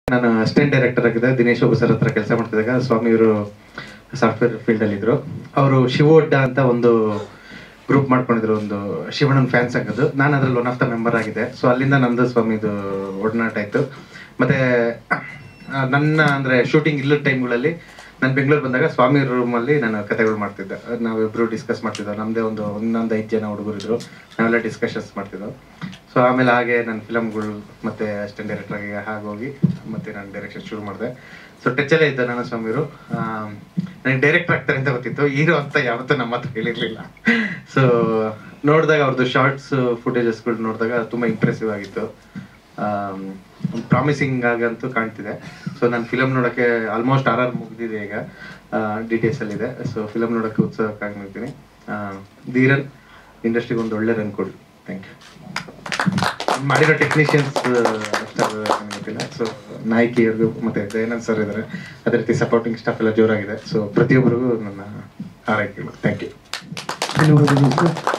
ನಾನು assistant director ಆಗಿದ್ದೆ ದಿನೇಶ್ ಒಬ್ಬ ಸರ್ ಹತ್ರ ಕೆಲಸ ಮಾಡ್ತಿದ್ದಾಗ ಸ್ವಾಮಿ ಇವರು ಸಾಫ್ಟ್ವೇರ್ ಫೀಲ್ಡ್ ಅಲ್ಲಿ ಇದ್ರು ಅವರು ಶಿವೋಡ್ಡ ಅಂತ ಒಂದು ಗ್ರೂಪ್ ಮಾಡ್ಕೊಂಡಿದ್ರು ಒಂದು ಶಿವಣ್ಣನ ಫ್ಯಾನ್ಸ್ ಆಗೋದು ನಾನು ಅದ್ರಲ್ಲಿ ಒನ್ ಆಫ್ ದ ಮೆಂಬರ್ ಆಗಿದೆ ಸೊ ಅಲ್ಲಿಂದ ನಂದು ಸ್ವಾಮಿದು ಒಡನಾಟ ಆಯ್ತು ಮತ್ತೆ ಆ, ನನ್ನ ಅಂದ್ರೆ ಶೂಟಿಂಗ್ ಇಲ್ಲದ ಟೈಮ್ಗಳಲ್ಲಿ ನಾನು ಬೆಂಗಳೂರು ಬಂದಾಗ ಸ್ವಾಮಿ ರೂಮಲ್ಲಿ ನಾನು ಕತೆಗಳು ಮಾಡ್ತಿದ್ದೆ ನಾವಿಬ್ರು ಡಿಸ್ಕಸ್ ಮಾಡ್ತಿದ್ದೋ ನಮ್ಮದೇ ಒಂದು ಇನ್ನೊಂದು ಐದು ಜನ ಹುಡುಗರಿದ್ರು ನಾವೆಲ್ಲ ಡಿಸ್ಕಷನ್ಸ್ ಮಾಡ್ತಿದ್ದೋ ಸೊ ಆಮೇಲೆ ಹಾಗೆ ನನ್ನ ಫಿಲಮ್ಗಳು ಮತ್ತೆ ಅಸಿಸ್ಟೆಂಟ್ ಡೈರೆಕ್ಟರ್ ಆಗಿ ಹಾಗೆ ಹೋಗಿ ಮತ್ತೆ ನಾನು ಡೈರೆಕ್ಷನ್ ಶುರು ಮಾಡಿದೆ ಸೊ ಟಚಲ್ಲೇ ಇದ್ದ ನಾನು ಸ್ವಾಮಿರು ನನಗೆ ಡೈರೆಕ್ಟರ್ ಆಗ್ತಾರೆ ಅಂತ ಗೊತ್ತಿತ್ತು ಹೀರೋ ಅಂತ ಯಾವತ್ತೂ ನಮ್ಮ ಹತ್ರ ಹೇಳಿರ್ಲಿಲ್ಲ ಸೊ ನೋಡಿದಾಗ ಅವ್ರದ್ದು ಶಾರ್ಟ್ಸ್ ಫುಟೇಜಸ್ಗಳು ನೋಡಿದಾಗ ತುಂಬಾ ಇಂಪ್ರೆಸಿವ್ ಆಗಿತ್ತು ಪ್ರಾಮಿಸಿಂಗ್ ಆಗಂತೂ ಕಾಣ್ತಿದೆ ಸೊ ನಾನು ಫಿಲಮ್ ನೋಡೋಕ್ಕೆ ಆಲ್ಮೋಸ್ಟ್ ಆರ್ ಆರ್ ಮುಗಿದಿದೆ ಈಗ ಡೀಟೇಲ್ಸ್ ಅಲ್ಲಿ ಇದೆ ಸೊ ಫಿಲಮ್ ನೋಡೋಕ್ಕೆ ಉತ್ಸಾಹಕ್ಕಾಗಿ ನಿಲ್ತೀನಿ ಧೀರನ್ ಇಂಡಸ್ಟ್ರಿಗೆ ಒಂದು ಒಳ್ಳೆ ರನ್ ಕೊಡಿ ಥ್ಯಾಂಕ್ ಯು ಮಾಡಿರೋ ಟೆಕ್ನಿಷಿಯನ್ಸ್ ಗೊತ್ತಿಲ್ಲ ಸೊ ನಾಯಕಿಯವ್ರಿಗೂ ಮತ್ತೆ ದಯಾನಂದ್ ಸರ್ ಇದ್ದಾರೆ ಅದೇ ರೀತಿ ಸಪೋರ್ಟಿಂಗ್ ಸ್ಟಾಫ್ ಎಲ್ಲ ಜೋರಾಗಿದೆ ಸೊ ಪ್ರತಿಯೊಬ್ಬರಿಗೂ ನನ್ನ ಹಾರೈಕೆಗಳು ಥ್ಯಾಂಕ್ ಯು ಧನ್ಯವಾದಗಳು ಸರ್